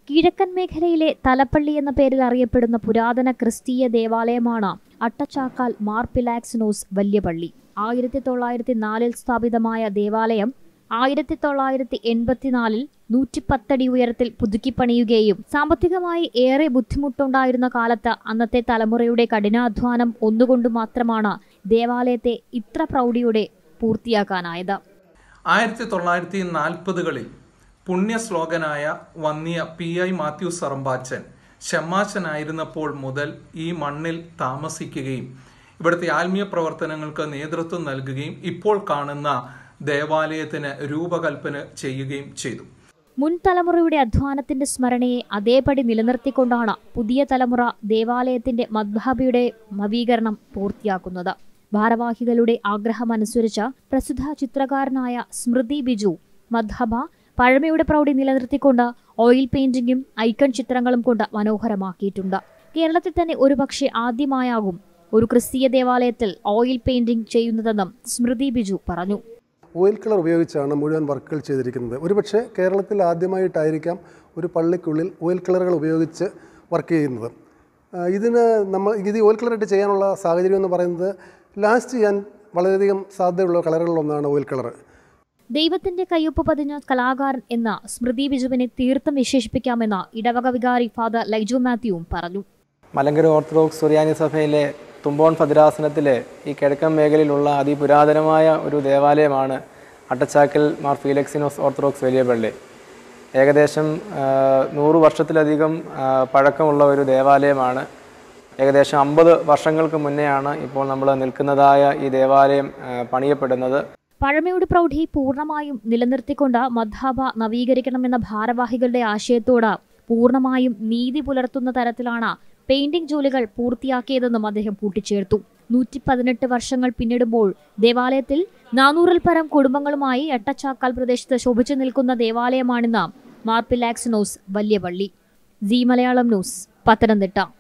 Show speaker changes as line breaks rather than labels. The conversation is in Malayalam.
കിഴക്കൻ മേഖലയിലെ തലപ്പള്ളി എന്ന പേരിൽ അറിയപ്പെടുന്ന പുരാതന ക്രിസ്തീയ ദേവാലയമാണ് അട്ടച്ചാക്കാൽ മാർ പിലാക്സിനോസ് വല്യപള്ളി ആയിരത്തി തൊള്ളായിരത്തി നാലിൽ സ്ഥാപിതമായ ദേവാലയം ആയിരത്തി തൊള്ളായിരത്തി എൺപത്തിനാലിൽ നൂറ്റിപ്പത്തടി ഉയരത്തിൽ പുതുക്കിപ്പണിയുകയും സാമ്പത്തികമായി ഏറെ ബുദ്ധിമുട്ടുണ്ടായിരുന്ന കാലത്ത് അന്നത്തെ തലമുറയുടെ കഠിനാധ്വാനം ഒന്നുകൊണ്ട് മാത്രമാണ് ദേവാലയത്തെ ഇത്ര പ്രൗഢിയോടെ പൂർത്തിയാക്കാനായത്
ആയിരത്തി തൊള്ളായിരത്തി നാൽപ്പതുകളിൽ പുണ്യശ്ലോകനായ വന്നിയ പി ഐ മാത്യു സറമ്പാച്ചൻ ഷമ്മാച്ചനായിരുന്നപ്പോൾ മുതൽ ഈ മണ്ണിൽ താമസിക്കുകയും ഇവിടുത്തെ ആത്മീയ പ്രവർത്തനങ്ങൾക്ക് നേതൃത്വം നൽകുകയും ഇപ്പോൾ കാണുന്ന ദേവാലയത്തിന് രൂപകൽപ്പന ചെയ്യുകയും ചെയ്തു
മുൻ തലമുറയുടെ അധ്വാനത്തിന്റെ സ്മരണയെ അതേപടി നിലനിർത്തിക്കൊണ്ടാണ് പുതിയ തലമുറ ദേവാലയത്തിന്റെ മദ്ഭാബിയുടെ നവീകരണം പൂർത്തിയാക്കുന്നത് ഭാരവാഹികളുടെ ആഗ്രഹമനുസരിച്ച് പ്രസിദ്ധ ചിത്രകാരനായ സ്മൃതി ബിജു മദ്ഹബ പഴമയുടെ പ്രൗഢി നിലനിർത്തിക്കൊണ്ട് ഓയിൽ പെയിന്റിംഗും ഐക്കൺ ചിത്രങ്ങളും കൊണ്ട് മനോഹരമാക്കിയിട്ടുണ്ട് കേരളത്തിൽ തന്നെ ഒരുപക്ഷെ ആദ്യമായാകും ഒരു ക്രിസ്തീയ ദേവാലയത്തിൽ ഓയിൽ പെയിന്റിംഗ് ചെയ്യുന്നതെന്നും സ്മൃതി ബിജു പറഞ്ഞു
ഓയിൽ കളർ ഉപയോഗിച്ചാണ് മുഴുവൻ വർക്കുകൾ ചെയ്തിരിക്കുന്നത് ഒരുപക്ഷെ കേരളത്തിൽ ആദ്യമായിട്ടായിരിക്കാം ഒരു പള്ളിക്കുള്ളിൽ ഓയിൽ കളറുകൾ ഉപയോഗിച്ച് വർക്ക് ചെയ്യുന്നത് ആ, ഇതിന് നമ്മൾ ഇത് ഈ ഓയിൽ കളറായിട്ട് ചെയ്യാനുള്ള സാഹചര്യം എന്ന് പറയുന്നത് ലാസ്റ്റ് ചെയ്യാൻ വളരെയധികം സാധ്യതയുള്ള കളറുകളിലൊന്നാണ് ഓയിൽ കളർ
ദൈവത്തിന്റെ കയ്യൊപ്പ് പതിഞ്ഞ കലാകാരൻ എന്ന സ്മൃതി ബിജുവിനെ തീർത്തും വിശേഷിപ്പിക്കാമെന്ന് ഇടവക വികാരി ഫാദർ ലൈജു മാത്യുവും പറഞ്ഞു
മലങ്കര ഓർത്തഡോക്സ് സുറിയാനി സഭയിലെ തുമ്പോൺ ഭദ്രാസനത്തിലെ ഈ കിഴക്കൻ മേഖലയിലുള്ള അതിപുരാതനമായ ഒരു ദേവാലയമാണ് അട്ടച്ചാക്കൽ മാർ ഫീലക്സിനോസ് ഓർത്തഡോക്സ് വലിയ പള്ളി ഏകദേശം ആ, നൂറ് വർഷത്തിലധികം ആ, പഴക്കമുള്ള ഒരു ദേവാലയമാണ് ഏകദേശം അമ്പത് വർഷങ്ങൾക്ക് മുന്നെയാണ് ഇപ്പോൾ നമ്മൾ നിൽക്കുന്നതായ ഈ ദേവാലയം ആ, പണിയപ്പെടുന്നത്
പഴമയുടെ പ്രൗഢി പൂർണ്ണമായും നിലനിർത്തിക്കൊണ്ട് മദ്ഹാബ നവീകരിക്കണമെന്ന ഭാരവാഹികളുടെ ആശയത്തോട് പൂർണ്ണമായും നീതി പുലർത്തുന്ന തരത്തിലാണ് പെയിന്റിംഗ് ജോലികൾ പൂർത്തിയാക്കിയതെന്നും അദ്ദേഹം കൂട്ടിച്ചേർത്തു നൂറ്റി പതിനെട്ട് വർഷങ്ങൾ പിന്നിടുമ്പോൾ ദേവാലയത്തിൽ നാനൂറിൽ പരം കുടുംബങ്ങളുമായി എട്ടച്ചാക്കാൽ പ്രദേശത്ത് ശോഭിച്ചു നിൽക്കുന്ന ദേവാലയമാണിന്ന് മാർപ്പിലാക്സിനോസ് വല്യപള്ളി ജി മലയാളം ന്യൂസ് പത്തനംതിട്ട